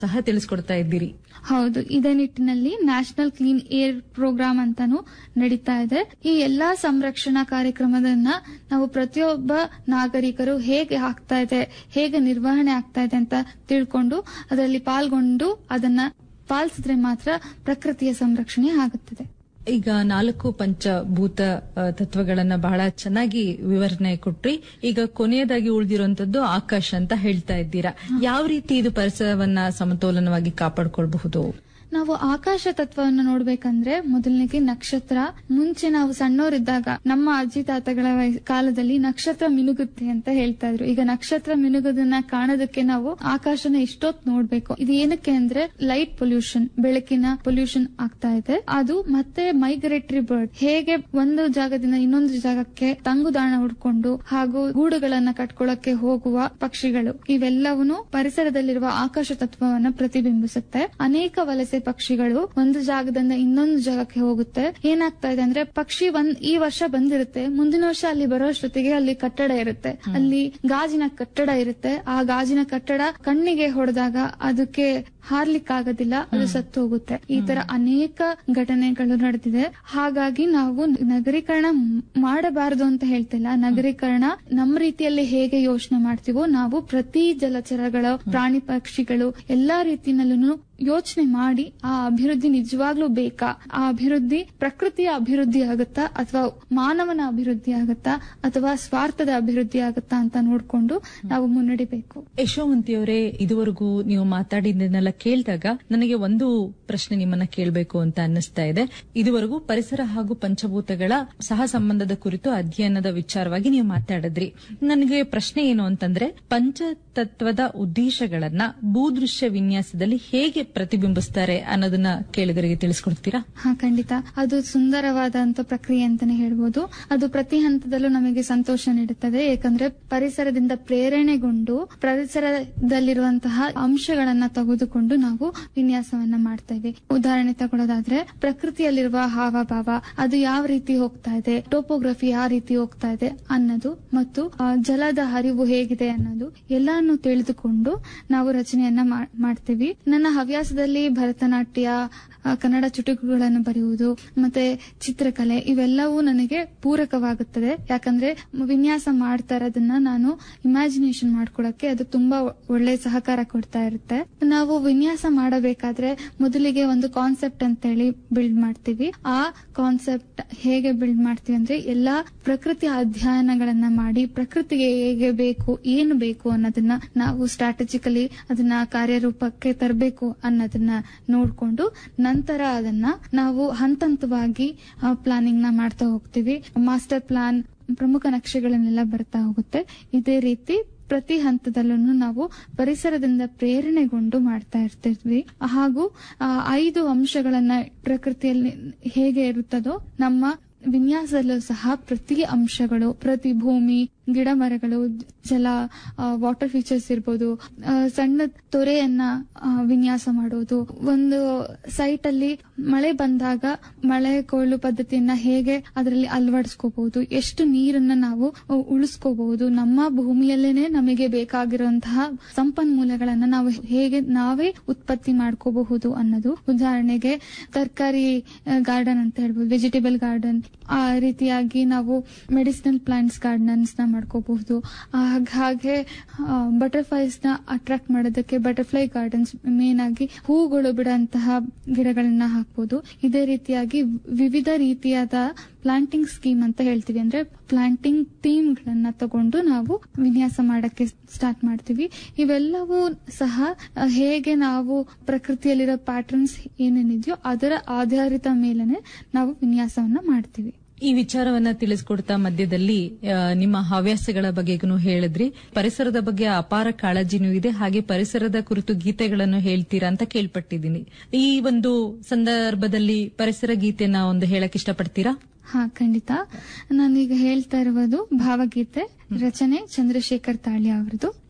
ಸಹ ತಿಳಿಸ್ಕೊಡ್ತಾ ಇದ್ದೀರಿ ಹೌದು ಇದೇ ನಿಟ್ಟಿನಲ್ಲಿ ನ್ಯಾಷನಲ್ ಕ್ಲೀನ್ ಏರ್ ಪ್ರೋಗ್ರಾಮ್ ಅಂತಾನು ನಡೀತಾ ಇದೆ ಈ ಎಲ್ಲಾ ಸಂರಕ್ಷಣಾ ಕಾರ್ಯಕ್ರಮದನ್ನ ನಾವು ಪ್ರತಿಯೊಬ್ಬ ನಾಗರಿಕರು ಹೇಗೆ ಆಗ್ತಾ ಇದೆ ಹೇಗೆ ನಿರ್ವಹಣೆ ಆಗ್ತಾ ಇದೆ ಅಂತ ತಿಳ್ಕೊಂಡು ಅದರಲ್ಲಿ ಪಾಲ್ಗೊಂಡು ಅದನ್ನ ಪಾಲಿಸಿದ್ರೆ ಮಾತ್ರ ಪ್ರಕೃತಿಯ ಸಂರಕ್ಷಣೆ ಆಗುತ್ತದೆ ಈಗ ನಾಲ್ಕು ಪಂಚಭೂತ ಆ, ತತ್ವಗಳನ್ನ ಬಹಳ ಚೆನ್ನಾಗಿ ವಿವರಣೆ ಕೊಟ್ರಿ ಈಗ ಕೊನೆಯದಾಗಿ ಉಳಿದಿರುವಂತದ್ದು ಆಕಾಶ ಅಂತ ಹೇಳ್ತಾ ಇದ್ದೀರಾ ಯಾವ ರೀತಿ ಇದು ಪರಿಸರವನ್ನ ಸಮತೋಲನವಾಗಿ ಕಾಪಾಡ್ಕೊಳ್ಬಹುದು ನಾವು ಆಕಾಶ ತತ್ವವನ್ನು ನೋಡ್ಬೇಕಂದ್ರೆ ಮೊದಲನೇಗೆ ನಕ್ಷತ್ರ ಮುಂಚೆ ನಾವು ಸಣ್ಣವರಿದ್ದಾಗ ನಮ್ಮ ಅಜ್ಜಿ ತಾತಗಳ ವಯಸ್- ಕಾಲದಲ್ಲಿ ನಕ್ಷತ್ರ ಮಿನುಗುತ್ತೆ ಅಂತ ಹೇಳ್ತಾ ಇದ್ರು ಈಗ ನಕ್ಷತ್ರ ಮಿನುಗೋದನ್ನ ಕಾಣೋದಕ್ಕೆ ನಾವು ಆಕಾಶನ ಎಷ್ಟೊತ್ ನೋಡ್ಬೇಕು ಇದು ಏನಕ್ಕೆ ಅಂದ್ರೆ ಲೈಟ್ ಪೊಲ್ಯೂಷನ್ ಬೆಳಕಿನ ಪೊಲ್ಯೂಷನ್ ಆಗ್ತಾ ಇದೆ ಅದು ಮತ್ತೆ ಮೈಗ್ರೇಟರಿ ಬರ್ಡ್ ಹೇಗೆ ಒಂದು ಜಾಗದಿಂದ ಇನ್ನೊಂದು ಜಾಗಕ್ಕೆ ತಂಗುದಾಣ ಹುಡ್ಕೊಂಡು ಹಾಗೂ ಗೂಡುಗಳನ್ನ ಕಟ್ಕೊಳ್ಳಕ್ಕೆ ಹೋಗುವ ಪಕ್ಷಿಗಳು ಇವೆಲ್ಲವೂ ಪರಿಸರದಲ್ಲಿರುವ ಆಕಾಶ ತತ್ವವನ್ನ ಪ್ರತಿಬಿಂಬಿಸುತ್ತೆ ಅನೇಕ ವಲಸೆ ಪಕ್ಷಿಗಳು ಒಂದು ಜಾಗದಿಂದ ಇನ್ನೊಂದು ಜಾಗಕ್ಕೆ ಹೋಗುತ್ತೆ ಏನಾಗ್ತಾ ಇದೆ ಅಂದ್ರೆ ಪಕ್ಷಿ ಒಂದ್ ಈ ವರ್ಷ ಬಂದಿರುತ್ತೆ ಮುಂದಿನ ವರ್ಷ ಅಲ್ಲಿ ಬರೋಷ್ಟೊತ್ತಿಗೆ ಅಲ್ಲಿ ಕಟ್ಟಡ ಇರುತ್ತೆ ಅಲ್ಲಿ ಗಾಜಿನ ಕಟ್ಟಡ ಇರುತ್ತೆ ಆ ಗಾಜಿನ ಕಟ್ಟಡ ಕಣ್ಣಿಗೆ ಹೊಡೆದಾಗ ಅದಕ್ಕೆ ಹಾರ್ಲಿಕ್ಕಾಗೋದಿಲ್ಲ ಅದು ಸತ್ತು ಹೋಗುತ್ತೆ ಈ ತರ ಅನೇಕ ಘಟನೆಗಳು ನಡೆದಿದೆ ಹಾಗಾಗಿ ನಾವು ನಗರೀಕರಣ ಮ್- ಮಾಡಬಾರದು ಅಂತ ಹೇಳ್ತಿಲ್ಲ ನಗರೀಕರಣ ನಮ್ಮ ರೀತಿಯಲ್ಲಿ ಹೇಗೆ ಯೋಚನೆ ಮಾಡ್ತೀವೋ ನಾವು ಪ್ರತಿ ಜಲಚರಗಳ ಪ್ರಾಣಿ ಪಕ್ಷಿಗಳು ಎಲ್ಲಾ ರೀತಿನಲ್ಲೂ ಯೋಚನೆ ಮಾಡಿ ಆ ಅಭಿವೃದ್ಧಿ ನಿಜವಾಗ್ಲೂ ಬೇಕಾ ಆ ಅಭಿವೃದ್ಧಿ ಪ್ರಕೃತಿಯ ಅಭಿವೃದ್ಧಿ ಆಗುತ್ತಾ ಅಥವಾ ಮಾನವನ ಅಭಿವೃದ್ಧಿ ಆಗುತ್ತಾ ಅಥವಾ ಸ್ವಾರ್ಥದ ಅಭಿವೃದ್ಧಿ ಆಗುತ್ತಾ ಅಂತ ನೋಡ್ಕೊಂಡು ನಾವು ಮುನ್ನಡಿಬೇಕು ಯಶೋವಂತಿಯವರೇ ಇದುವರೆಗೂ ನೀವು ಮಾತಾಡಿದ್ದನ್ನೆಲ್ಲ ಕೇಳಿದಾಗ ನನಗೆ ಒಂದು ಪ್ರಶ್ನೆ ನಿಮ್ಮನ್ನ ಕೇಳಬೇಕು ಅಂತ ಅನ್ನಿಸ್ತಾ ಇದೆ ಇದುವರೆಗೂ ಪರಿಸರ ಹಾಗೂ ಪಂಚಭೂತಗಳ ಸಹ ಸಂಬಂಧದ ಕುರಿತು ಅಧ್ಯಯನದ ವಿಚಾರವಾಗಿ ನೀವು ಮಾತಾಡಿದ್ರಿ ನನಗೆ ಪ್ರಶ್ನೆ ಏನು ಅಂತಂದ್ರೆ ಪಂಚತತ್ವದ ಉದ್ದೇಶಗಳನ್ನ ಭೂದೃಶ್ಯ ವಿನ್ಯಾಸದಲ್ಲಿ ಹೇಗೆ ಪ್ರತಿಬಿಂಬಿಸ್ತಾರೆ ಅನ್ನೋದನ್ನ ಕೇಳಿಗರಿಗೆ ತಿಳಿಸ್ಕೊಡ್ತೀರಾ ಹಾ ಖಂಡಿತ ಅದು ಸುಂದರವಾದಂತ ಪ್ರಕ್ರಿಯೆ ಅಂತಾನೆ ಹೇಳ್ಬೋದು ಅದು ಪ್ರತಿ ಹಂತದಲ್ಲೂ ನಮಗೆ ಸಂತೋಷ ನೀಡುತ್ತದೆ ಏಕೆಂದ್ರೆ ಪರಿಸರದಿಂದ ಪ್ರೇರಣೆಗೊಂಡು ಪರಿಸರದಲ್ಲಿರುವಂತಹ ಅಂಶಗಳನ್ನ ತೆಗೆದುಕೊಂಡು ನಾವು ವಿನ್ಯಾಸವನ್ನ ಮಾಡ್ತೇವೆ ಉದಾಹರಣೆ ತಗೊಳ್ಳೋದಾದ್ರೆ ಪ್ರಕೃತಿಯಲ್ಲಿರುವ ಹಾವಭಾವ ಅದು ಯಾವ ರೀತಿ ಹೋಗ್ತಾ ಇದೆ ಟೋಪೋಗ್ರಫಿ ಯಾವ ರೀತಿ ಹೋಗ್ತಾ ಇದೆ ಅನ್ನೋದು ಮತ್ತು ಆ, ಜಲದ ಹರಿವು ಹೇಗಿದೆ ಅನ್ನೋದು ಎಲ್ಲಾನು ತಿಳಿದುಕೊಂಡು ನಾವು ರಚನೆಯನ್ನ ಮಾ- ಮಾಡ್ತೀವಿ ನನ್ನ ಹವ್ಯಾಸದಲ್ಲಿ ಭರತನಾಟ್ಯ ಆ, ಕನ್ನಡ ಚುಟುಕುಗಳನ್ನು ಬರೆಯುವುದು ಮತ್ತೆ ಚಿತ್ರಕಲೆ ಇವೆಲ್ಲವೂ ನನಗೆ ಪೂರಕವಾಗುತ್ತದೆ ಯಾಕಂದ್ರೆ ವಿನ್ಯಾಸ ಮಾಡ್ತಾ ಇರೋದನ್ನ ನಾನು ಇಮ್ಯಾಜಿನೇಷನ್ ಮಾಡ್ಕೊಳಕ್ಕೆ ಅದು ತುಂಬಾ ಒಳ್ಳೆ ಸಹಕಾರ ಕೊಡ್ತಾ ಇರುತ್ತೆ ನಾವು ವಿನ್ಯಾಸ ಮಾಡಬೇಕಾದ್ರೆ ಮೊದಲಿಗೆ ಒಂದು ಕಾನ್ಸೆಪ್ಟ್ ಅಂತೇಳಿ ಬಿಲ್ಡ್ ಮಾಡ್ತೀವಿ ಆ ಕಾನ್ಸೆಪ್ಟ್ ಹೇಗೆ ಬಿಲ್ಡ್ ಮಾಡ್ತೀವಿ ಅಂದ್ರೆ ಎಲ್ಲಾ ಪ್ರಕೃತಿ ಅಧ್ಯಯನಗಳನ್ನ ಮಾಡಿ ಪ್ರಕೃತಿಗೆ ಹೇಗೆ ಬೇಕು ಏನು ಬೇಕು ಅನ್ನೋದನ್ನ ನಾವು ಸ್ಟ್ರಾಟಜಿಕಲಿ ಅದನ್ನ ಕಾರ್ಯರೂಪಕ್ಕೆ ತರಬೇಕು ಅನ್ನೋದನ್ನ ನೋಡ್ಕೊಂಡು ನಂತರ ಅದನ್ನ ನಾವು ಹಂತ ಹಂತವಾಗಿ ಪ್ಲಾನಿಂಗ್ ನ ಮಾಡ್ತಾ ಹೋಗ್ತೀವಿ ಮಾಸ್ಟರ್ ಪ್ಲಾನ್ ಪ್ರಮುಖ ನಕ್ಷೆಗಳನ್ನೆಲ್ಲ ಬರ್ತಾ ಹೋಗುತ್ತೆ ಇದೇ ರೀತಿ ಪ್ರತಿ ಹಂತದಲ್ಲೂ ನಾವು ಪರಿಸರದಿಂದ ಪ್ರೇರಣೆಗೊಂಡು ಮಾಡ್ತಾ ಇರ್ತಿದ್ವಿ ಹಾಗೂ ಆ, ಐದು ಅಂಶಗಳನ್ನ ಪ್ರಕೃತಿಯಲ್ಲಿ ಹೇಗೆ ಇರುತ್ತದೋ ನಮ್ಮ ವಿನ್ಯಾಸದಲ್ಲೂ ಸಹ ಪ್ರತಿ ಅಂಶಗಳು ಪ್ರತಿ ಭೂಮಿ ಗಿಡ ಮರಗಳು ಜಲ ವಾಟರ್ ಫೀಚರ್ಸ್ ಇರ್ಬೋದು ಆ, ಸಣ್ಣ ತೊರೆಯನ್ನ ಆ, ವಿನ್ಯಾಸ ಮಾಡೋದು ಒಂದು ಸೈಟ್ ಅಲ್ಲಿ ಮಳೆ ಬಂದಾಗ ಮಳೆ ಕೊಯ್ಲು ಪದ್ಧತಿಯನ್ನ ಹೇಗೆ ಅದರಲ್ಲಿ ಅಳವಡಿಸ್ಕೋಬಹುದು ಎಷ್ಟು ನೀರನ್ನ ನಾವು ಉಳಿಸ್ಕೋಬಹುದು ನಮ್ಮ ಭೂಮಿಯಲ್ಲೇನೆ ನಮಗೆ ಬೇಕಾಗಿರುವಂತಹ ಸಂಪನ್ಮೂಲಗಳನ್ನ ನಾವು ಹೇಗೆ ನಾವೇ ಉತ್ಪತ್ತಿ ಮಾಡ್ಕೋಬಹುದು ಅನ್ನೋದು ಉದಾಹರಣೆಗೆ ತರಕಾರಿ ಗಾರ್ಡನ್ ಅಂತ ಹೇಳ್ಬೋದು ವೆಜಿಟೇಬಲ್ ಗಾರ್ಡನ್ ಆ ರೀತಿಯಾಗಿ ನಾವು ಮೆಡಿಸಿನಲ್ ಪ್ಲಾಂಟ್ಸ್ ಗಾರ್ಡನ್ಸ್ ನ ಮಾಡ್ಕೋಬಹುದು ಹಾಗ್- ಹಾಗೆ ಬಟರ್ಫ್ಲೈಸ್ ನ ಅಟ್ರಾಕ್ಟ್ ಮಾಡೋದಕ್ಕೆ ಬಟರ್ಫ್ಲೈ ಗಾರ್ಡನ್ಸ್ ಮೇನ್ ಆಗಿ ಹೂಗಳು ಬಿಡುವಂತಹ ಗಿಡಗಳನ್ನ ಹಾಕ್ಬೋದು ಇದೇ ರೀತಿಯಾಗಿ ವಿವಿಧ ರೀತಿಯಾದ ಪ್ಲಾಂಟಿಂಗ್ ಸ್ಕೀಮ್ ಅಂತ ಹೇಳ್ತೀವಿ ಅಂದ್ರೆ ಪ್ಲಾಂಟಿಂಗ್ ಥೀಮ್ ಗಳನ್ನ ತಗೊಂಡು ನಾವು ವಿನ್ಯಾಸ ಮಾಡಕ್ಕೆ ಸ್ಟಾರ್ಟ್ ಮಾಡ್ತೀವಿ ಇವೆಲ್ಲವೂ ಸಹ ಆ, ಹೇಗೆ ನಾವು ಪ್ರಕೃತಿಯಲ್ಲಿರೋ ಪ್ಯಾಟರ್ನ್ಸ್ ಏನೇನಿದೆಯೋ ಅದರ ಆಧಾರಿತ ಮೇಲೆನೆ ನಾವು ವಿನ್ಯಾಸವನ್ನ ಮಾಡ್ತೀವಿ ಈ ವಿಚಾರವನ್ನ ತಿಳಿಸ್ಕೊಡ್ತಾ ಮಧ್ಯದಲ್ಲಿ ಆ, ನಿಮ್ಮ ಹವ್ಯಾಸಗಳ ಬಗ್ಗೆಗೂ ಹೇಳಿದ್ರಿ ಪರಿಸರದ ಬಗ್ಗೆ ಅಪಾರ ಕಾಳಜಿನೂ ಇದೆ ಹಾಗೆ ಪರಿಸರದ ಕುರಿತು ಗೀತೆಗಳನ್ನು ಹೇಳ್ತೀರಾ ಅಂತ ಕೇಳ್ಪಟ್ಟಿದ್ದೀನಿ ಈ ಒಂದು ಸಂದರ್ಭದಲ್ಲಿ ಪರಿಸರ ಗೀತೆನ ಒಂದು ಹೇಳಕ್ ಇಷ್ಟಪಡ್ತೀರಾ ಹಾ ಖಂಡಿತ ನಾನೀಗ ಹೇಳ್ತಾ ಇರುವುದು ಭಾವಗೀತೆ ರಚನೆ ಚಂದ್ರಶೇಖರ್ ತಾಳ್ಯ ಅವರದು